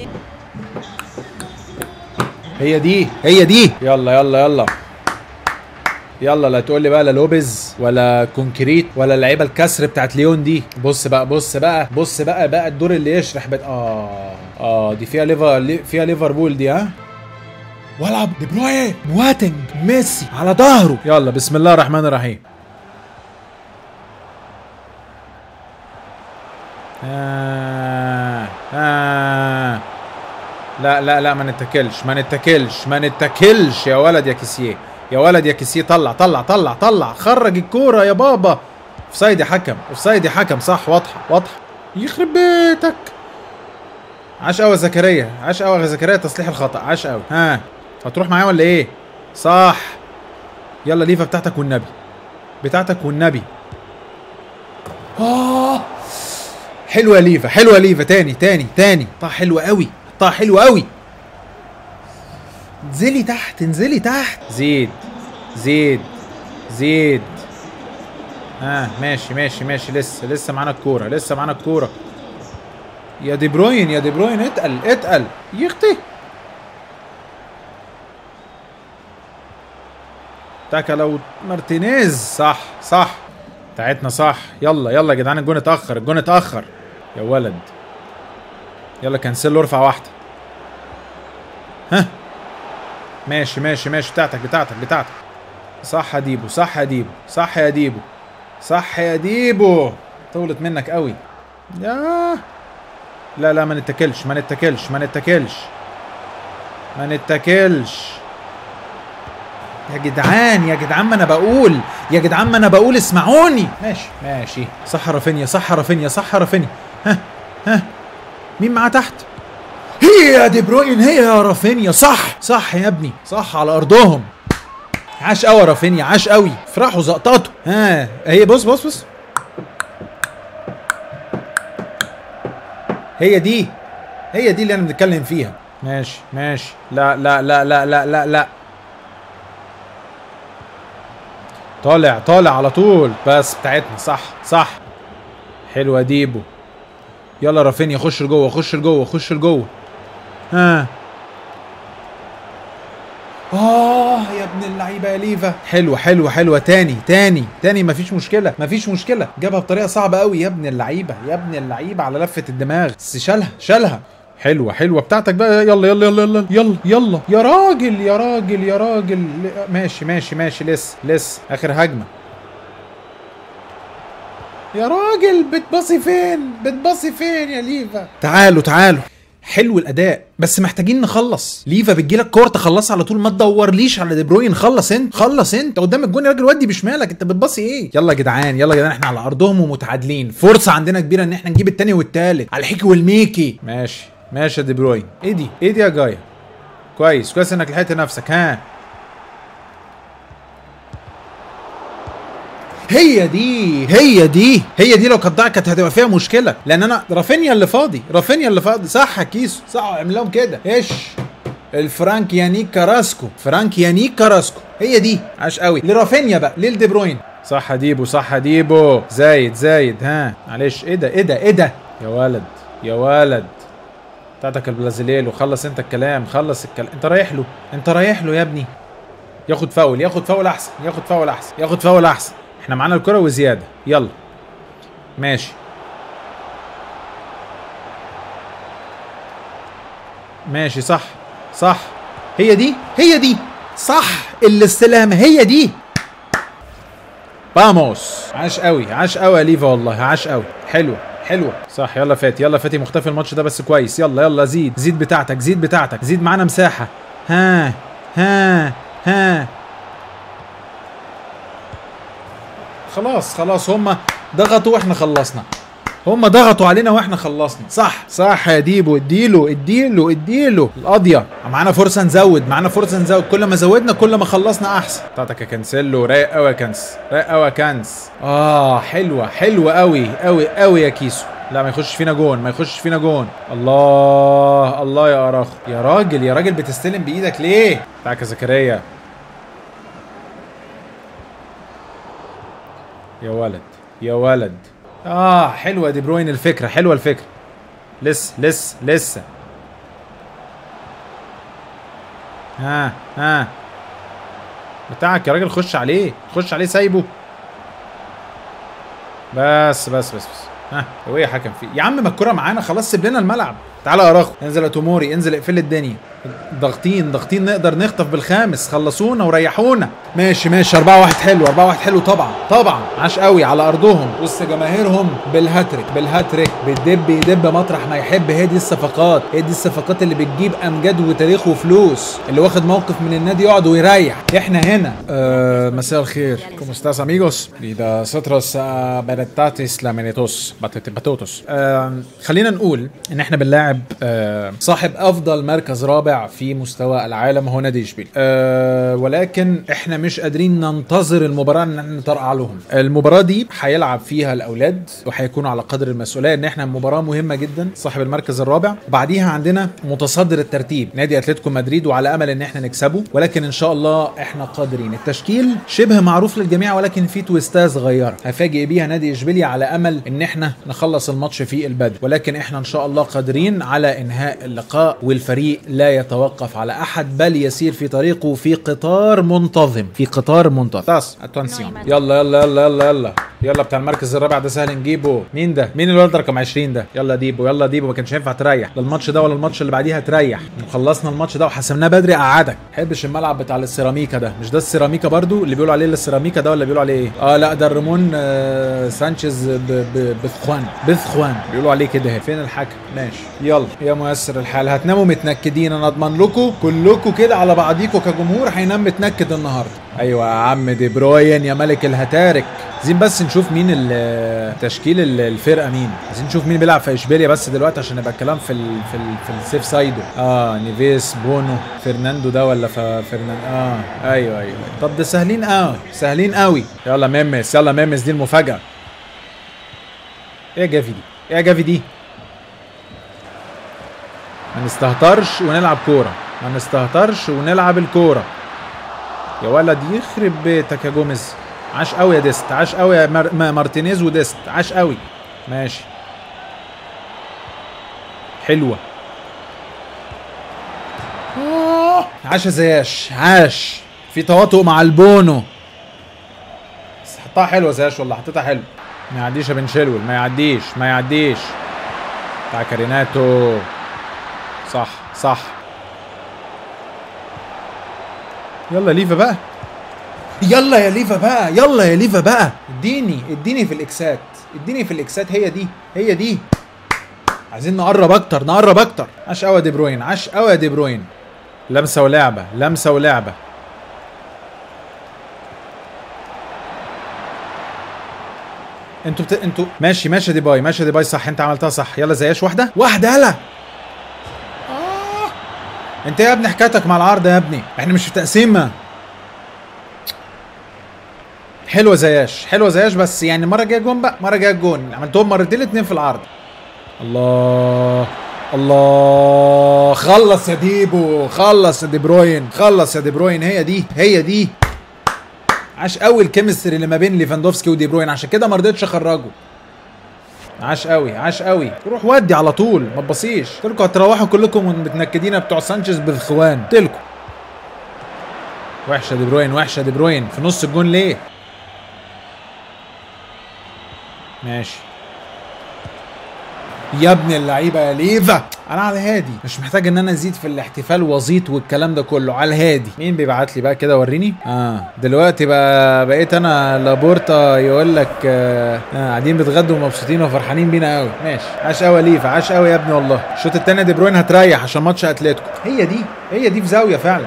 [SPEAKER 1] هي دي هي دي يلا يلا يلا يلا لا تقول لي بقى لا لوبيز ولا كونكريت ولا اللعيبه الكسر بتاعت ليون دي بص بقى بص بقى بص بقى بقى الدور اللي يشرح بقى اه اه دي فيها ليفر فيها ليفربول دي ها والعب دي بروين مواتنج ميسي على ظهره يلا بسم الله الرحمن الرحيم آه آه لا لا لا ما نتكلش ما نتكلش ما نتكلش يا ولد يا كيسيه يا ولد يا كيسيه طلع طلع طلع طلع خرج الكوره يا بابا اوفسايد يا حكم اوفسايد يا حكم صح واضحه واضحه يخرب بيتك عاش قوي زكريا عاش قوي زكريا تصليح الخطا عاش قوي ها هتروح معايا ولا ايه صح يلا ليفا بتاعتك والنبي بتاعتك والنبي اه حلوه ليفا حلوه ليفا تاني تاني تاني طه حلوه قوي حطها حلو قوي انزلي تحت انزلي تحت زيد زيد زيد ها آه ماشي ماشي ماشي لسه لسه معانا الكوره لسه معانا الكوره يا دي بروين يا دي بروين اتقل اتقل يختي تاكا لو مارتينيز صح صح بتاعتنا صح يلا يلا يا جدعان الجون اتاخر الجون اتاخر يا ولد يلا كنسلو ارفع واحده ها ماشي ماشي ماشي بتاعتك بتاعتك بتاعتك صح يا ديبو صح يا ديبو صح يا ديبو صح يا ديبو طولت منك قوي يا لا لا ما نتكلش ما نتكلش ما نتكلش ما نتكلش يا جدعان يا جدعان ما انا بقول يا جدعان ما انا بقول اسمعوني ماشي ماشي صح رافينيا صح رافينيا صح رافينيا ها ها مين معاه تحت هي يا دي بروين هي يا رافينيا صح صح يا ابني صح على ارضهم عاش قوي يا رافينيا عاش قوي افرحوا زقطاته ها هي بص بص بص هي دي هي دي اللي انا بنتكلم فيها ماشي ماشي لا لا لا لا لا لا لا طالع طالع على طول بس بتاعتنا صح صح حلوه ديبو يلا رافينيا خش لجوه خش لجوه خش لجوه ها اه يا ابن اللعيبه يا ليفا حلوه حلوه حلوه تاني تاني تاني مفيش مشكله مفيش مشكله جابها بطريقه صعبه قوي يا ابن اللعيبه يا ابن اللعيبه على لفه الدماغ بس شالها شالها حلوه حلوه بتاعتك بقى يلا يلا يلا يلا يلا يلا يا راجل يا راجل يا راجل ماشي ماشي ماشي لسه لسه اخر هجمه يا راجل بتبصي فين بتبصي فين يا ليفا تعالوا تعالوا حلو الاداء بس محتاجين نخلص ليفا بتجيلك كور تخلصها على طول ما تدورليش على دي بروين خلص انت خلص انت قدام الجون يا راجل ودي بشمالك انت بتبصي ايه يلا يا جدعان يلا يا جدعان احنا على ارضهم ومتعادلين فرصه عندنا كبيره ان احنا نجيب التاني والتالت على الحيكي والميكي ماشي ماشي يا دي بروين ايه دي ايه دي يا جايه كويس كويس انك لحقت نفسك ها هي دي هي دي هي دي لو كانت ضاعت كانت هتبقى فيها مشكله لان انا رافينيا اللي فاضي رافينيا اللي فاضي صح يا كيسو صح اعمل كده ايش الفرانك يانيك كاراسكو فرانك يانيك كاراسكو هي دي عاش قوي لرافينيا بقى للدي بروين صح يا ديبو صح يا ديبو زايد زايد ها معلش ايه ده ايه ده ايه ده يا ولد يا ولد بتاعتك البرازيليلو خلص انت الكلام خلص الكلام انت رايح له انت رايح له يا ابني ياخد فاول ياخد فاول احسن ياخد فاول احسن ياخد فاول احسن احنا معانا الكرة وزيادة يلا ماشي ماشي صح صح هي دي هي دي صح الاستلامة هي دي باموس عاش قوي عاش قوي يا ليفا والله عاش قوي حلوه حلوه صح يلا فاتي يلا فاتي مختفي الماتش ده بس كويس يلا يلا زيد زيد بتاعتك زيد بتاعتك زيد معانا مساحه ها ها ها خلاص خلاص هم ضغطوا واحنا خلصنا هم ضغطوا علينا واحنا خلصنا صح صح يا ديبو اديله اديله اديله القضيه معانا فرصه نزود معانا فرصه نزود كل ما زودنا كل ما خلصنا احسن بتاعتك يا كانسيلو رايق قوي يا كانس رايق قوي يا كانس اه حلوه حلوه قوي قوي قوي يا كيسو لا ما يخش فينا جون ما يخش فينا جون الله الله يا اراخو يا راجل يا راجل بتستلم بايدك ليه بتاعك يا زكريا يا ولد يا ولد اه حلوه دي بروين الفكره حلوه الفكره لسه لسه لسه ها ها بتاعك يا راجل خش عليه خش عليه سايبه بس بس بس بس ها هو ايه حكم فيه يا عم ما الكوره معانا خلاص سيب لنا الملعب تعالى يا راخو انزل يا توموري انزل اقفل الدنيا ضاغطين ضاغطين نقدر نخطف بالخامس خلصونا وريحونا ماشي ماشي 4 1 حلو 4 1 حلو طبعا طبعا عاش قوي على ارضهم بص جماهيرهم بالهاتريك بالهاتريك بيدب يدب مطرح ما يحب هي دي الصفقات هي دي الصفقات اللي بتجيب امجاد وتاريخ وفلوس اللي واخد موقف من النادي يقعد ويريح احنا هنا آه مساء الخير كوم استاس اميجوس لذا سترس بارتاتيس لامينيتوس باتوتوس آه خلينا نقول ان احنا بنلاعب آه صاحب افضل مركز رابع في مستوى العالم هو نادي اشبيل أه ولكن احنا مش قادرين ننتظر المباراه ان احنا نطرقع لهم المباراه دي هيلعب فيها الاولاد وهيكونوا على قدر المسؤوليه ان احنا مباراه مهمه جدا صاحب المركز الرابع وبعديها عندنا متصدر الترتيب نادي اتلتيكو مدريد وعلى امل ان احنا نكسبه ولكن ان شاء الله احنا قادرين التشكيل شبه معروف للجميع ولكن في تويستات صغيره هفاجئ بيها نادي اشبيليا على امل ان احنا نخلص الماتش في البدء ولكن احنا ان شاء الله قادرين على انهاء اللقاء والفريق لا يتوقف على احد بل يسير في طريقه في قطار منتظم في قطار منتظم خلاص اتونسيون يلا يلا يلا يلا يلا يلا بتاع المركز الرابع ده سهل نجيبه مين ده مين الولد رقم 20 ده يلا ديبو يلا ديبو ما كانش ينفع تريح لا الماتش ده ولا الماتش اللي بعديها تريح وخلصنا الماتش ده وحسمناه بدري قعدك حبش الملعب بتاع السيراميكا ده مش ده السيراميكا برضو اللي بيقولوا عليه السيراميكا ده ولا بيقولوا عليه ايه اه لا ده الريمون آه سانشيز ب- ب- بثخوان بثخوان بيقولوا عليه كده فين الحكم ماشي يلا يا ميسر الحال هتناموا متنكدين انا اضمن لكم كلكم كده على بعضيكم كجمهور هينام متنكد النهارده ايوه يا عم دي بروين يا ملك الهتارك عايزين بس نشوف مين ال- تشكيل ال- الفرقه مين عايزين نشوف مين بيلعب في اشبيليا بس دلوقتي عشان يبقى الكلام في ال في ال في السيف سايدو اه نيفيس بونو فرناندو ده ولا ف- فرناندو اه ايوه ايوه طب ده سهلين قوي سهلين قوي يلا ميمس يلا ميمس دي المفاجاه ايه يا جافي دي ايه يا جافي دي ما نستهترش ونلعب كوره ما نستهترش ونلعب الكوره يا ولد يخرب بيتك يا جوميز عاش قوي يا ديست عاش قوي يا مار... ما- مارتينيز وديست عاش قوي ماشي حلوه آه. عاش يا زياش عاش في تواطؤ مع البونو بس حطها حلوه زياش والله حطيتها حلو ما يعديش يا بن شلول ما يعديش ما يعديش بتاع كاريناتو صح صح يلا ليفا بقى يلا يا ليفا بقى يلا يا ليفا بقى اديني اديني في الاكسات اديني في الاكسات هي دي هي دي عايزين نقرب اكتر نقرب اكتر عاش قوي يا دي بروين عاش قوي يا دي بروين لمسه ولعبه لمسه ولعبه انتوا بت... انتوا ماشي ماشي يا دي باي ماشي يا دي باي صح انت عملتها صح يلا زياش واحده واحده يلا آه. انت يا ابني حكايتك مع العرض يا ابني احنا مش في تقسيمه حلوه زياش حلوه زياش بس يعني مره جايه جون بقى مره جايه جون عملتهم مرتين الاتنين في العرض الله الله خلص يا ديبو خلص يا دي بروين خلص يا دي بروين هي دي هي دي عاش قوي الكيمستري اللي ما بين ليفاندوفسكي ودي بروين عشان كده ما رضيتش اخرجه عاش قوي عاش قوي روح ودي على طول ما تبصيش قلت لكم هتروحوا كلكم متنكدين بتوع سانشيز بالاخوان قلت لكم وحشه دي بروين وحشه دي بروين في نص الجون ليه ماشي يا ابن اللعيبه يا ليفا انا على الهادي مش محتاج ان انا ازيد في الاحتفال وزيط والكلام ده كله على الهادي مين بيبعت لي بقى كده وريني اه دلوقتي بقى بقيت انا لابورتا يقول لك آه آه، قاعدين بتغدوا ومبسوطين وفرحانين بينا قوي ماشي عاش قوي يا ليفا عاش قوي يا ابني والله الشوط التاني دي بروين هتريح عشان ماتش اتلتيكو هي دي هي دي في زاويه فعلا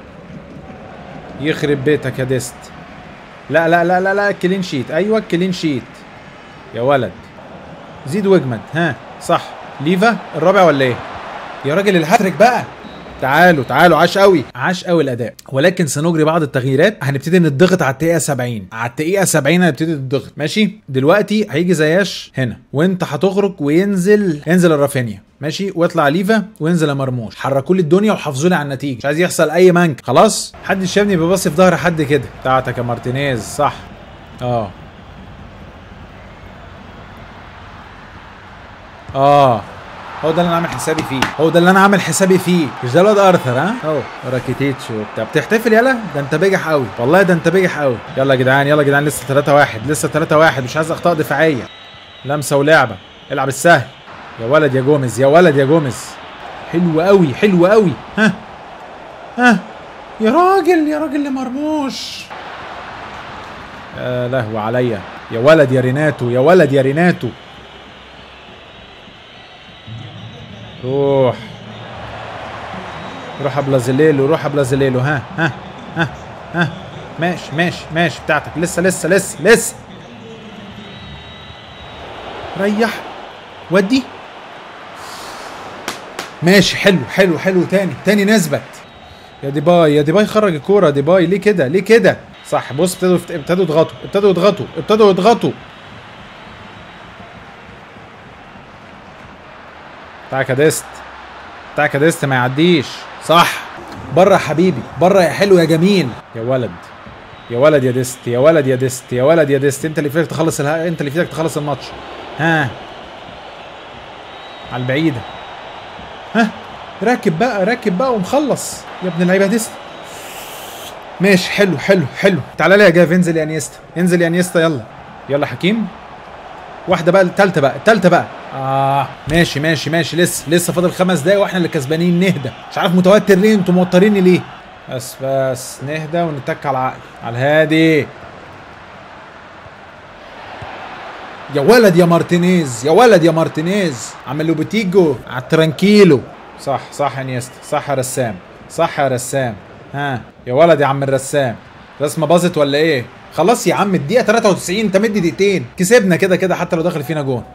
[SPEAKER 1] يخرب بيتك يا ديست لا لا لا لا لا كلين شيت ايوه كلين شيت يا ولد زيد واجمد ها صح ليفا الرابع ولا ايه يا راجل الهاتريك بقى تعالوا تعالوا عاش قوي عاش قوي الاداء ولكن سنجري بعض التغييرات هنبتدي نضغط على الدقيقه 70 على الدقيقه 70 هنبتدي نضغط ماشي دلوقتي هيجي زياش هنا وانت هتخرج وينزل ينزل الرافينيا ماشي واطلع ليفا وينزل مرموش حركوا لي الدنيا وحافظوا لي على النتيجه مش عايز يحصل اي منك خلاص حد شافني ببص في ظهر حد كده بتاعتك يا مارتينيز صح اه اه هو ده اللي انا عامل حسابي فيه هو ده اللي انا عامل حسابي فيه مش ده الواد ارثر ها اهو راكيتيتش وبتاع بتحتفل يلا ده انت بجح قوي والله ده انت بجح قوي يلا يا جدعان يلا يا جدعان لسه 3 1 لسه 3 1 مش عايز اخطاء دفاعيه لمسه ولعبه العب السهل يا ولد يا جوميز يا ولد يا جوميز حلو قوي حلو قوي ها ها يا راجل يا راجل يا مرموش يا لهو عليا يا ولد يا ريناتو يا ولد يا ريناتو روح روح يا بلازيليلو روح يا بلازيليلو ها ها ها ها ماشي ماشي ماشي بتاعتك لسه لسه لسه لسه ريح ودي ماشي حلو حلو حلو تاني تاني نثبت يا ديباي يا ديباي خرج الكوره يا ديباي ليه كده ليه كده صح بص ابتدوا ابتدوا يضغطوا ابتدوا يضغطوا ابتدوا يضغطوا بتاعك يا ديست بتاعك يا ديست ما يعديش صح بره يا حبيبي بره يا حلو يا جميل يا ولد يا ولد يا ديست يا ولد يا ديست يا ولد يا ديست انت اللي في ايدك تخلص الها... انت اللي في ايدك تخلص الماتش ها على البعيده ها راكب بقى راكب بقى ومخلص يا ابن اللعيبه ديست ماشي حلو حلو حلو تعالى لي يا جاف انزل يا انيستا انزل يا انيستا يلا يلا حكيم واحده بقى التالتة بقى التالتة بقى اه ماشي ماشي ماشي لسه لسه فاضل خمس دقايق واحنا اللي كسبانين نهدى مش عارف متوتر ليه انتوا موتريني ليه بس بس نهدى ونتك على العقل على الهادي يا ولد يا مارتينيز يا ولد يا مارتينيز عمل له بتيجو على الترانكيلو صح صح يا انيستا صح يا رسام صح يا رسام ها يا ولد يا عم الرسام رسمه باظت ولا ايه خلاص يا عم الدقيقه 93 انت مدي دقيقتين كسبنا كده كده حتى لو دخل فينا جون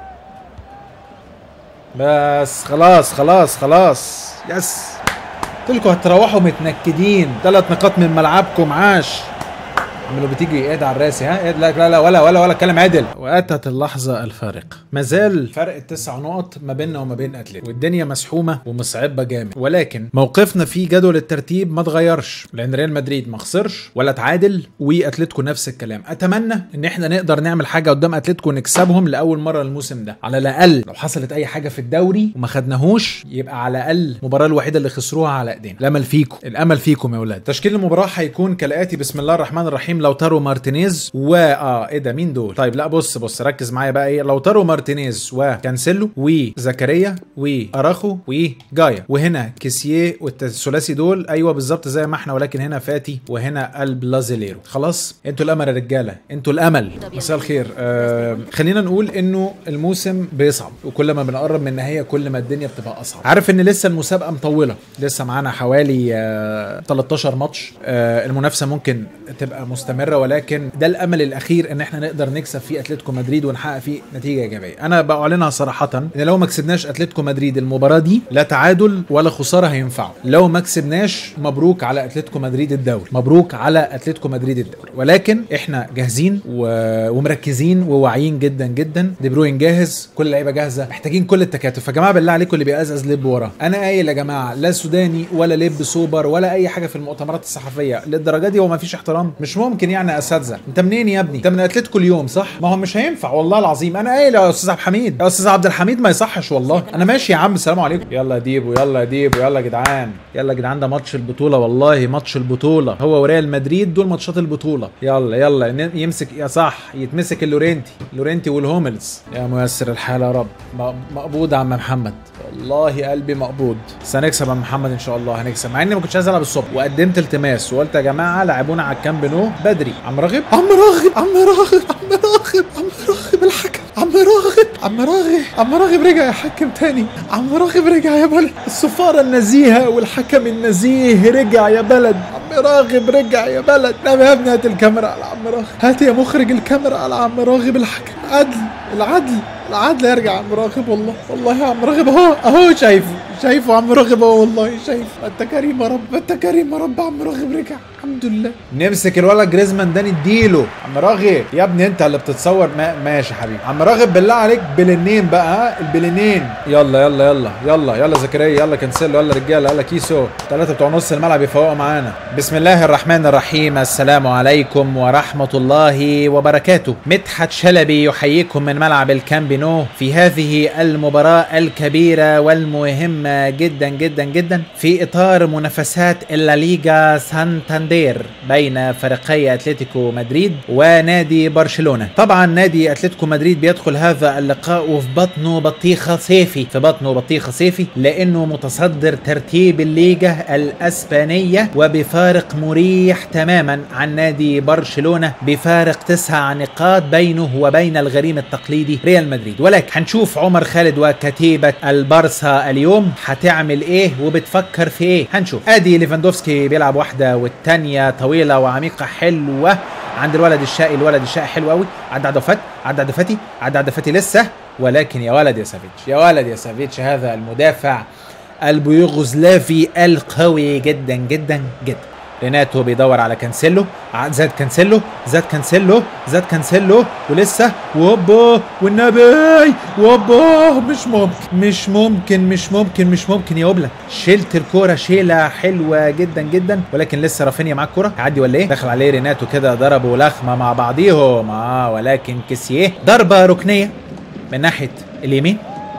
[SPEAKER 1] بس خلاص خلاص خلاص يس قلت لكم هتروحوا متنكدين ثلاث نقاط من ملعبكم عاش عملوا بتيجي ايد على الراسي ها إيد لا لا لا ولا ولا ولا اتكلم عدل واتت اللحظه الفارقه مازال فرق التسع نقط ما بيننا وما بين اتلتيكو والدنيا مسحومه ومصعبه جامد ولكن موقفنا في جدول الترتيب ما اتغيرش لان ريال مدريد ما خسرش ولا تعادل واتلتيكو نفس الكلام اتمنى ان احنا نقدر نعمل حاجه قدام اتلتيكو نكسبهم لاول مره الموسم ده على الاقل لو حصلت اي حاجه في الدوري وما خدناهوش يبقى على الاقل المباراه الوحيده اللي خسروها على ايدينا الامل فيكم الامل فيكم يا ولاد تشكيل المباراه هيكون كالاتي بسم الله الرحمن الرحيم لوتارو مارتينيز و اه ايه ده مين دول طيب لا بص بص ركز معايا بقى ايه لوتارو مارتينيز وكانسيلو وزكريا واراخو وجايا وهنا كيسيه والثلاثي دول ايوه بالظبط زي ما احنا ولكن هنا فاتي وهنا البلازيليرو خلاص انتوا الامل يا رجاله انتوا الامل مساء الخير آه خلينا نقول انه الموسم بيصعب وكل ما بنقرب من النهايه كل ما الدنيا بتبقى اصعب عارف ان لسه المسابقه مطوله لسه معانا حوالي آه 13 ماتش آه المنافسه ممكن تبقى مستمره ولكن ده الامل الاخير ان احنا نقدر نكسب فيه اتلتيكو مدريد ونحقق فيه نتيجه ايجابيه انا بعلنها صراحه ان لو ما كسبناش اتلتيكو مدريد المباراه دي لا تعادل ولا خساره هينفعوا لو ما كسبناش مبروك على اتلتيكو مدريد الدوري مبروك على اتلتيكو مدريد الدوري ولكن احنا جاهزين و... ومركزين وواعيين جدا جدا دي بروين جاهز كل اللعيبه جاهزه محتاجين كل التكاتف يا جماعه بالله عليكم اللي بيقزقز لب ورا انا قايل يا جماعه لا سوداني ولا لب سوبر ولا اي حاجه في المؤتمرات الصحفيه للدرجه دي هو ما فيش احترام مش ممكن يعني يا اساتذه انت منين يا ابني انت من اتلتيكو اليوم صح ما هو مش هينفع والله العظيم انا قايل يا استاذ عبد الحميد يا استاذ عبد الحميد ما يصحش والله انا ماشي يا عم السلام عليكم يلا يا ديبو يلا يا ديبو يلا يا جدعان يلا يا جدعان ده ماتش البطوله والله ماتش البطوله هو وريال مدريد دول ماتشات البطوله يلا يلا ن- يمسك يا صح يتمسك اللورينتي لورينتي والهوملز يا ميسر الحال يا رب م- مقبوض يا عم محمد والله قلبي مقبوض بس هنكسب يا عم محمد ان شاء الله هنكسب مع اني ما كنتش عايز العب الصبح وقدمت التماس وقلت يا جماعه لعبونا على الكامب نو بدري عم راغب عم راغب عم راغب عم راغب عم راغب الحكم عم راغب عم راغب عم راغب رجع يا حكم تاني عم راغب رجع يا بلد السفاره النزيهه والحكم النزيه رجع يا بلد عم راغب رجع يا بلد نعم يا ابني هات الكاميرا على عم راغب هات يا مخرج الكاميرا على عم راغب الحكم عدل العدل العدل يرجع عم راغب والله والله يا عم راغب اهو اهو شايفه شايفه عم راغب اهو والله شايفه انت كريم يا رب انت كريم يا رب عم راغب رجع الحمد لله نمسك الولد جريزمان ده نديله عم راغب يا ابني انت اللي بتتصور ما ماشي يا حبيبي عم راغب بالله عليك بلنين بقى ها البلنين يلا يلا يلا يلا يلا زكريا يلا كنسلو يلا رجاله يلا كيسو ثلاثه بتوع نص الملعب يفوقوا معانا بسم الله الرحمن الرحيم السلام عليكم ورحمه الله وبركاته مدحت شلبي يحييكم من ملعب الكامب نو في هذه المباراه الكبيره والمهمه جدا جدا جدا في اطار منافسات الليغا سانتاندير بين فريقي اتلتيكو مدريد ونادي برشلونه طبعا نادي اتلتيكو مدريد بيدخل هذا اللقاء وفي بطنه بطيخه صيفي في بطنه بطيخه صيفي لانه متصدر ترتيب الليغا الاسبانيه وبفارق مريح تماما عن نادي برشلونه بفارق تسع نقاط بينه وبين الغريم التقليدي ريال مدريد ولكن هنشوف عمر خالد وكتيبه البارسا اليوم هتعمل ايه وبتفكر في ايه هنشوف ادي ليفاندوفسكي بيلعب واحده والتانيه طويله وعميقه حلوه عند الولد الشقي الولد الشقي حلو قوي عدى عدفات عدى عدفاتي عدى عدفاتي لسه ولكن يا ولد يا سافيتش يا ولد يا سافيتش هذا المدافع البيوغوسلافي القوي جدا جدا جدا ريناتو بيدور على كانسيلو ع- زاد كانسيلو زاد كانسيلو زاد كانسيلو ولسه ووبا والنبي ووبا مش ممكن مش ممكن مش ممكن مش ممكن يا اوبلا شلت الكوره شيله حلوه جدا جدا ولكن لسه رافينيا معاه الكوره هيعدي ولا ايه دخل عليه ريناتو كده ضربوا لخمه مع بعضيهم اه ولكن كيسيه ضربه ركنيه من ناحيه اليمين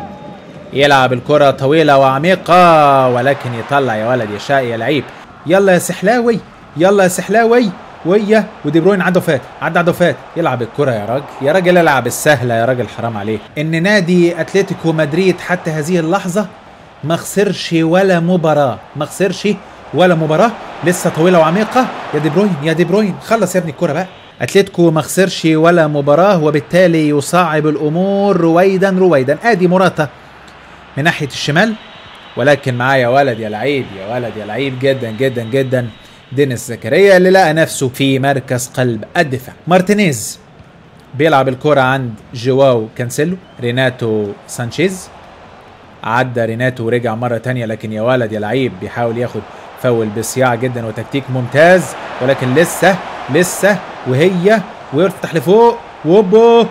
[SPEAKER 1] يلعب الكرة طويلة وعميقة ولكن يطلع يا ولد يا شقي يا لعيب يلا يا سحلاوي يلا يا سحلاوي ويا ودي بروين عدى فات عدى عدى فات يلعب الكرة يا راجل يا راجل العب السهلة يا راجل حرام عليك ان نادي اتلتيكو مدريد حتى هذه اللحظة ما خسرش ولا مباراة ما خسرش ولا مباراة لسه طويلة وعميقة يا دي بروين يا دي بروين خلص يا ابني الكرة بقى اتلتيكو ما خسرش ولا مباراة وبالتالي يصعب الامور رويدا رويدا ادي موراتا من ناحيه الشمال ولكن معاه يا ولد يا لعيب يا ولد يا لعيب جدا جدا جدا دينيس زكريا اللي لقى نفسه في مركز قلب الدفاع مارتينيز بيلعب الكرة عند جواو كانسيلو ريناتو سانشيز عدى ريناتو ورجع مرة تانية لكن يا ولد يا لعيب بيحاول ياخد فاول بصياعة جدا وتكتيك ممتاز ولكن لسه لسه وهي ويفتح لفوق وبو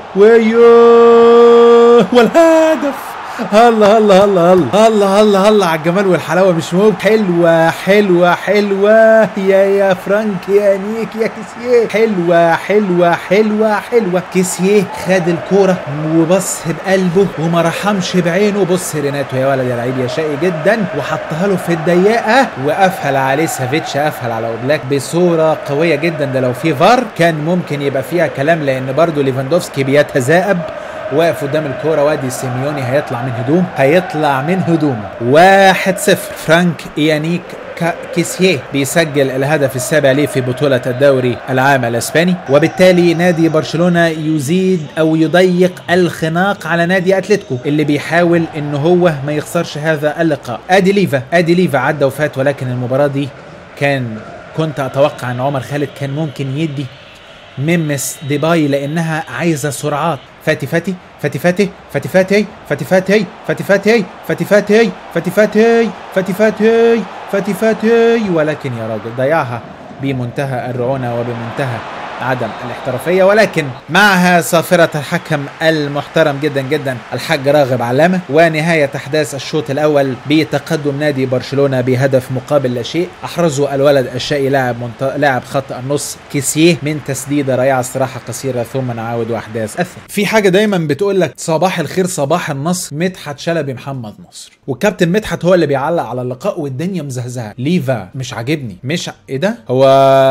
[SPEAKER 1] ويو والهدف الله الله الله الله الله الله الله على الجمال والحلاوه مش ممكن حلوه حلوه حلوه يا يا فرانك يا نيك يا كيسيه حلوه حلوه حلوه حلوه كيسيه خد الكوره وبص بقلبه وما رحمش بعينه بص ريناتو يا ولد يا لعيب يا شقي جدا وحطها له في الضيقه وقفل عليه سافيتش قفل على اوبلاك بصوره قويه جدا ده لو في فار كان ممكن يبقى فيها كلام لان برضه ليفاندوفسكي بيتذائب واقف قدام الكوره وادي سيميوني هيطلع من هدوم هيطلع من هدومه واحد صفر فرانك يانيك كيسيه بيسجل الهدف السابع ليه في بطولة الدوري العام الاسباني وبالتالي نادي برشلونة يزيد او يضيق الخناق على نادي اتلتيكو اللي بيحاول ان هو ما يخسرش هذا اللقاء ادي ليفا ادي ليفا عدى وفات ولكن المباراة دي كان كنت اتوقع ان عمر خالد كان ممكن يدي ميمس ديباي لانها عايزه سرعات فاتي فاتي فاتي فاتي فاتي فاتي فاتي فاتي فاتي فاتي فاتي فاتي فاتي فاتي فاتي فاتي فاتي فاتي ولكن يا راجل ضيعها بمنتهى الرعونه وبمنتهى عدم الاحترافيه ولكن معها صافره الحكم المحترم جدا جدا الحاج راغب علامه ونهايه احداث الشوط الاول بتقدم نادي برشلونه بهدف مقابل لا شيء احرزه الولد الشقي لاعب منت... لاعب خط النص كيسيه من تسديده رائعه استراحه قصيره ثم نعاود احداث اثر في حاجه دايما بتقول لك صباح الخير صباح النصر مدحت شلبي محمد نصر والكابتن مدحت هو اللي بيعلق على اللقاء والدنيا مزهزهه ليفا مش عاجبني مش ع... ايه ده هو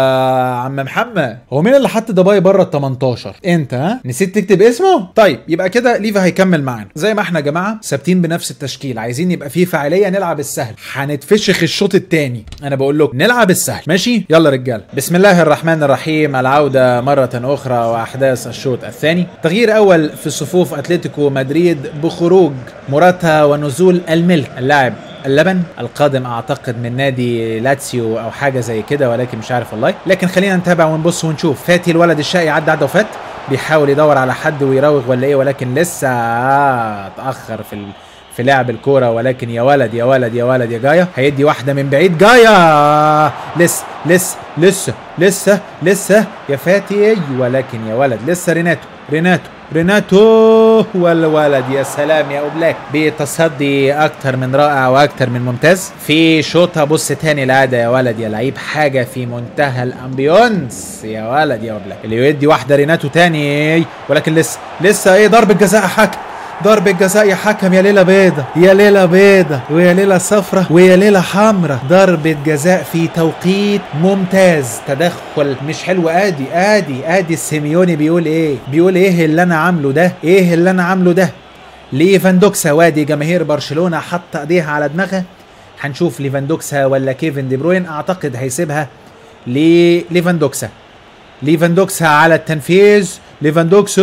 [SPEAKER 1] عم محمد هو مين اللي حط دبي بره ال 18 انت ها نسيت تكتب اسمه طيب يبقى كده ليفا هيكمل معانا زي ما احنا يا جماعه ثابتين بنفس التشكيل عايزين يبقى فيه فاعليه نلعب السهل هنتفشخ الشوط الثاني انا بقول لكم نلعب السهل ماشي يلا رجاله بسم الله الرحمن الرحيم العوده مره اخرى واحداث الشوط الثاني تغيير اول في صفوف اتلتيكو مدريد بخروج موراتا ونزول الملك اللاعب اللبن القادم اعتقد من نادي لاتسيو او حاجه زي كده ولكن مش عارف والله لكن خلينا نتابع ونبص ونشوف فاتي الولد الشقي عدى عدى وفات بيحاول يدور على حد ويراوغ ولا ايه ولكن لسه اتاخر في ال... في لعب الكوره ولكن يا ولد يا ولد يا ولد يا جايا هيدي واحده من بعيد جايا لسه لسه لسه لسه لسه يا فاتي ولكن يا ولد لسه ريناتو ريناتو ريناتو والولد يا سلام يا اوبلاك بتصدي اكتر من رائع واكتر من ممتاز في شوطه بص تاني العاده يا ولد يا لعيب حاجه في منتهى الامبيونس يا ولد يا اوبلاك اللي يدي واحده ريناتو تاني ولكن لسه لسه ايه ضربه جزاء حكم ضربة جزاء يا حكم يا ليلة بيضة يا ليلة بيضة ويا ليلة صفرة ويا ليلة حمرة ضربة جزاء في توقيت ممتاز تدخل مش حلو ادي ادي ادي السيميوني بيقول ايه بيقول ايه اللي انا عامله ده ايه اللي انا عامله ده ليفاندوكسا وادي جماهير برشلونة حط ايديها على دماغها هنشوف ليفاندوكسا ولا كيفن دي بروين اعتقد هيسيبها لليفاندوكسا ليفاندوكسا على التنفيذ ليفاندوكسا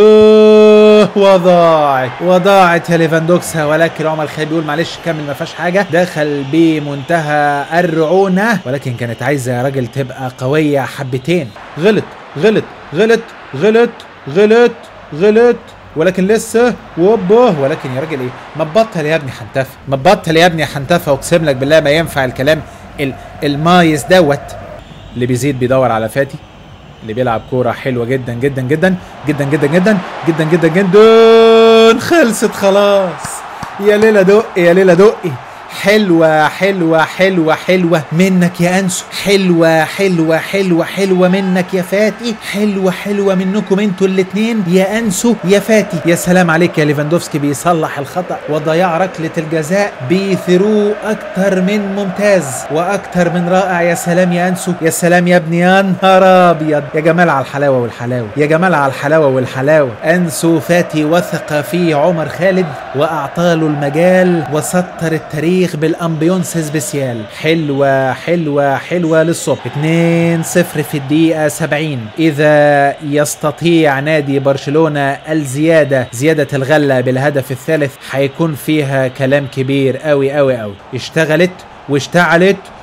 [SPEAKER 1] وضاعت وضاعت يا ليفاندوكسا ولكن عمر خالد بيقول معلش كمل ما فيهاش حاجه دخل بمنتهى الرعونه ولكن كانت عايزه يا راجل تبقى قويه حبتين غلط غلط غلط غلط غلط غلط ولكن لسه وبه ولكن يا راجل ايه ما تبطل يا ابني حنتفه ما تبطل يا ابني حنتفه اقسم لك بالله ما ينفع الكلام ال- المايس دوت اللي بيزيد بيدور على فاتي اللي بيلعب كورة حلوة جدا جدا جدا جدا جدا جدا جدا جدا جدا خلصت خلاص يا ليلى دقي يا ليلى دقي حلوة حلوة حلوة حلوة منك يا أنسو حلوة حلوة حلوة حلوة منك يا فاتي حلوة حلوة منكم انتوا الاتنين يا أنسو يا فاتي يا سلام عليك يا ليفاندوفسكي بيصلح الخطأ وضياع ركلة الجزاء بثرو أكتر من ممتاز وأكتر من رائع يا سلام يا أنسو يا سلام يا ابني يا نهار أبيض يا جمال على الحلاوة والحلاوة يا جمال على الحلاوة والحلاوة أنسو فاتي وثق في عمر خالد وأعطاله المجال وسطر التاريخ بالأمبيونس سبيسيال حلوة حلوة حلوة للصبح 2-0 في الدقيقة 70 إذا يستطيع نادي برشلونة الزيادة زيادة الغلة بالهدف الثالث هيكون فيها كلام كبير أوي أوي أوي اشتغلت واشتعلت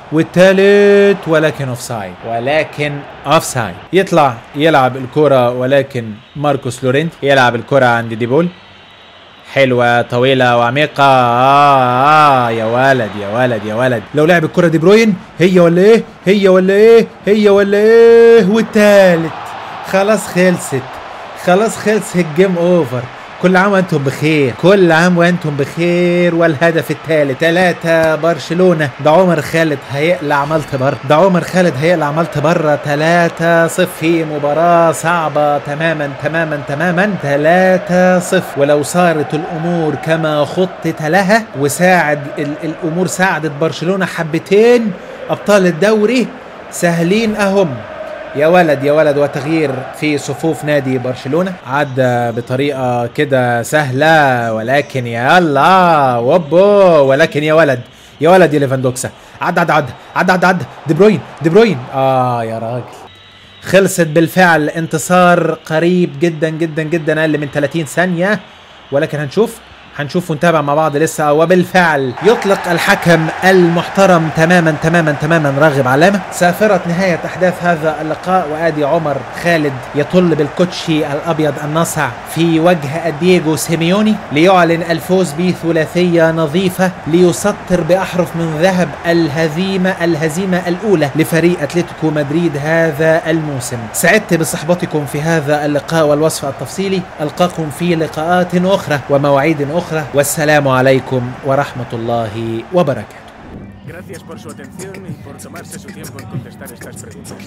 [SPEAKER 1] والتالت ولكن اوف سايد ولكن اوف سايد يطلع يلعب الكرة ولكن ماركوس لورينت يلعب الكرة عند ديبول حلوة طويلة وعميقة آه, آه يا ولد يا ولد يا ولد لو لعب الكرة دي بروين هي ولا ايه هي ولا ايه هي ولا ايه والتالت خلاص خلصت خلاص خلص الجيم اوفر كل عام وانتم بخير كل عام وانتم بخير والهدف الثالث ثلاثة برشلونة ده عمر خالد هيقلع مالت بره ده عمر خالد هيقلع مالت بره ثلاثة صفر في مباراة صعبة تماما تماما تماما ثلاثة صفر ولو صارت الامور كما خطط لها وساعد ال- الامور ساعدت برشلونة حبتين ابطال الدوري سهلين اهم يا ولد يا ولد وتغيير في صفوف نادي برشلونة عدى بطريقة كده سهلة ولكن يا الله وبو ولكن يا ولد يا ولد يا ليفاندوكسا عد عد عد عد عد عد دي بروين دي بروين اه يا راجل خلصت بالفعل انتصار قريب جدا جدا جدا اقل من 30 ثانية ولكن هنشوف هنشوف ونتابع مع بعض لسه وبالفعل يطلق الحكم المحترم تماما تماما تماما راغب علامه سافرت نهايه احداث هذا اللقاء وادي عمر خالد يطل بالكوتشي الابيض الناصع في وجه دييغو سيميوني ليعلن الفوز بثلاثيه نظيفه ليسطر باحرف من ذهب الهزيمه الهزيمه الاولى لفريق اتلتيكو مدريد هذا الموسم سعدت بصحبتكم في هذا اللقاء والوصف التفصيلي القاكم في لقاءات اخرى ومواعيد اخرى والسلام عليكم ورحمه الله وبركاته
[SPEAKER 2] Gracias por su atención y por tomarse su tiempo en contestar estas preguntas.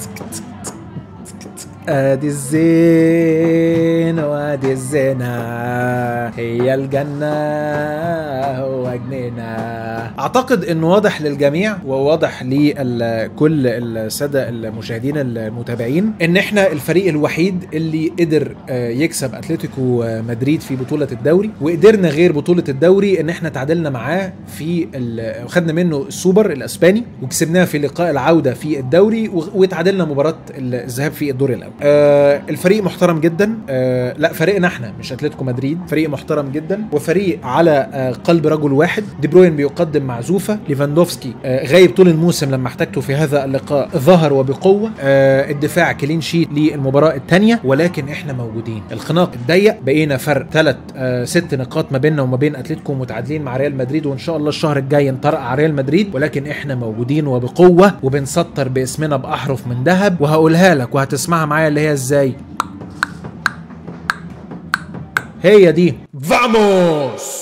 [SPEAKER 1] ادي الزين وادي الزنا هي الجنة هو جنينة اعتقد انه واضح للجميع وواضح لكل السادة المشاهدين المتابعين ان احنا الفريق الوحيد اللي قدر آه، يكسب اتلتيكو آه، مدريد في بطولة الدوري وقدرنا غير بطولة الدوري ان احنا تعادلنا معاه في ال- خدنا منه السوبر الاسباني وكسبناه في لقاء العودة في الدوري و- وتعادلنا مباراة الذهاب في الدور الاول آه الفريق محترم جدا آه لا فريقنا احنا مش اتلتيكو مدريد فريق محترم جدا وفريق على آه قلب رجل واحد دي بروين بيقدم معزوفه ليفاندوفسكي آه غايب طول الموسم لما احتاجته في هذا اللقاء ظهر وبقوه آه الدفاع كلين شيت للمباراه الثانيه ولكن احنا موجودين الخناق اتضيق بقينا فرق ثلاث آه ست نقاط ما بيننا وما بين اتلتيكو متعادلين مع ريال مدريد وان شاء الله الشهر الجاي نطرق على ريال مدريد ولكن احنا موجودين وبقوه وبنسطر باسمنا باحرف من ذهب وهقولها لك وهتسمعها معايا اللي هي ازاي هي دي فاموس